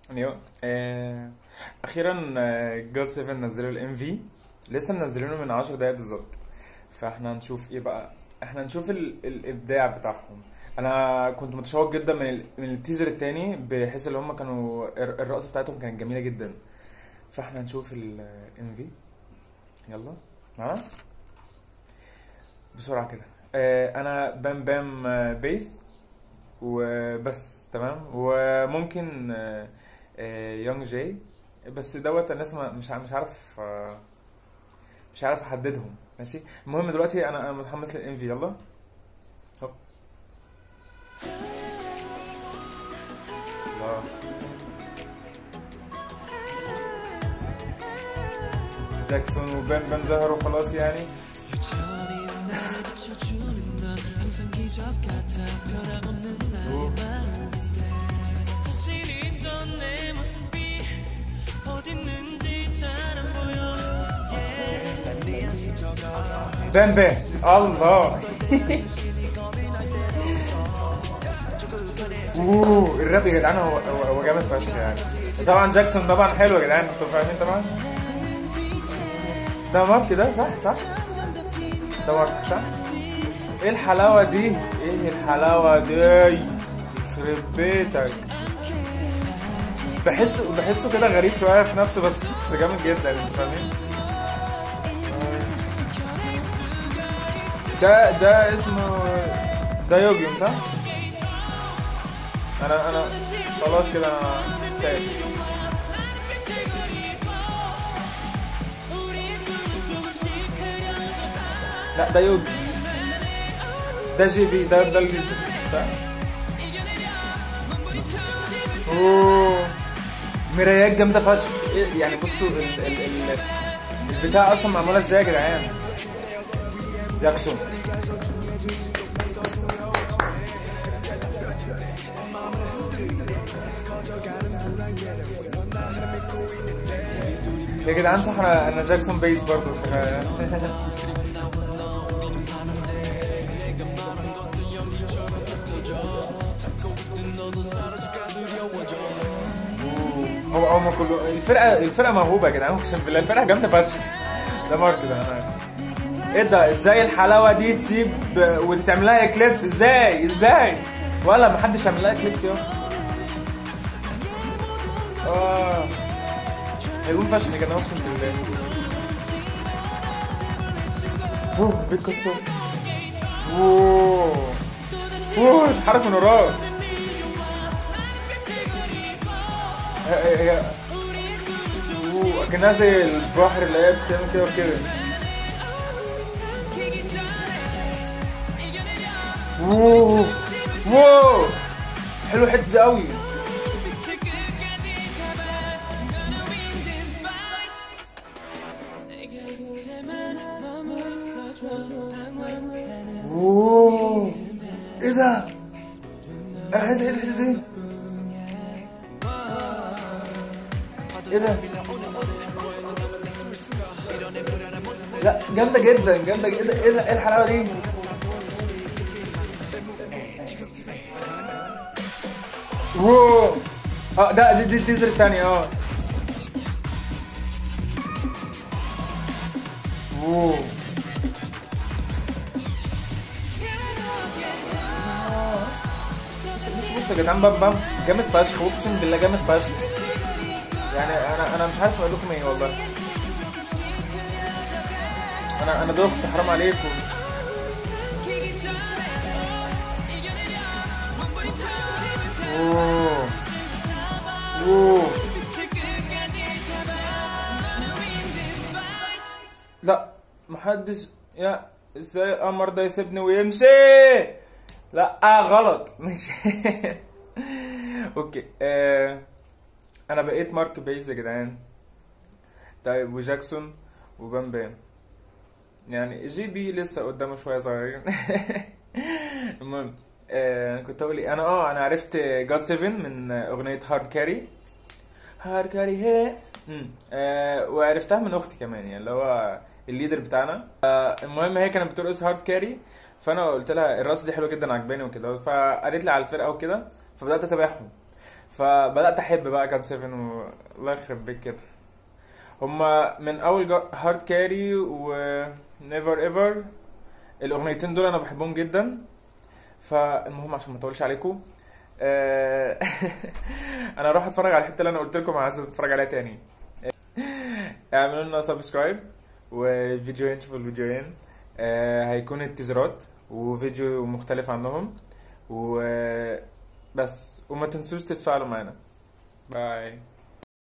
ايوه آه، اخيرا جود 7 نزلوا الام في لسه منزلينه من 10 دقايق بالظبط فاحنا هنشوف ايه بقى احنا هنشوف ال... الابداع بتاعهم انا كنت متشوق جدا من ال... من التيزر التاني بحيث ان هم كانوا الر- الرقصه بتاعتهم كانت جميله جدا فاحنا هنشوف الام في يلا معانا بسرعه كده آه، انا بام بام آه، بيس وبس تمام وممكن آه، آه، يونج جاي بس دوت الناس ما- مش ع- مش عارف آه، مش عارف احددهم ماشي المهم دلوقتي انا انا متحمس للام في يلا هوب الله جاكسون وبام بام ظهروا خلاص يعني 여전히 날 비춰주는 넌 항상 기적 같아 변함없는 나의 마음인데 자신 있던 내 모습이 어딨는지 잘 안 보여 yeah. 난네 안심 적어 بام بام الله اوه الراب يا جدعان هو هو هو جامد فشخ يعني طبعا جاكسون طبعا حلو يا جدعان انتوا فاهمين طبعا ده مارك ده صح صح ده مارك صح ايه الحلاوه دي ايه الحلاوه دي يخرب بيتك بحسه بحسه كده غريب شويه في نفسه بس جامد جدا انتوا فاهمين ده ده اسمه ده يوجيوم صح؟ انا انا خلاص كده انا تايه لا ده يوجي ده جي بي ده ده الجي بي صح؟ اوه مرايات جامده فشخ إيه يعني بصوا ال ال ال البتاع اصلا معموله ازاي يا جدعان جاكسون يا جدعان صح انا انا جاكسون بيس برضه هو هو كله الفرقه الفرقه موهوبه يا جدعان اقسم بالله الفرقه جامده فشخ ده مارك ده انا ايه ده ازاي الحلاوه دي تسيب وتعمل لها اكليبس ازاي ازاي ولا محدش عمل لها اكليبس يوم اه هيقوم فشخ يا جدعان اقسم بالله اوه بيتكسر اوه اوه اتحرك من وراه هي- هي- اوه كأنها زي البحر اللي هي بتعمل كده وكده اوه واو حلو الحته دي قوي اوه ايه ده؟ انا عايز اعيد الحته دي ايه ده؟ لا جامده جدا جامده جدا ايه ده ايه الحلاوه دي؟ واو اه ده دي, دي التيزر الثاني اه واو بصوا يا جدعان بام بام جامد فشخ اقسم بالله جامد فشخ يعني انا انا مش عارف اقول لكم ايه والله انا انا دخت حرام عليكم اوه اوه لا محدش يا ازاي القمر ده يسيبني ويمشي لا آه غلط مش اوكي آه. انا بقيت مارك بيز يا جدعان طيب وجاكسون وبام بام يعني جي بي لسه قدامه شويه صغيرين المهم آه كنت اقول ايه انا اه انا عرفت جاد 7 من اغنيه هارد كاري هارد كاري هي مم. آه وعرفتها من اختي كمان يعني اللي هو الليدر بتاعنا آه المهم هي كانت بترقص هارد كاري فانا قلت لها الرقص دي حلوه جدا عجباني وكده فقالت لي على الفرقه وكده فبدات اتابعهم فبدات احب بقى جاد 7 والله يخرب بيك كده هما من اول هارد كاري و نيفر ايفر الاغنيتين دول انا بحبهم جدا فالمهم عشان ما اطولش عليكم آه، انا اروح اتفرج على الحته اللي انا قلت لكم عايز اتفرج عليها تاني اعملوا لنا سبسكرايب وفيديوهين شوفوا الفيديوهين آه، هيكون التيزرات وفيديو مختلف عنهم وبس وما تنسوش تتفاعلوا معانا باي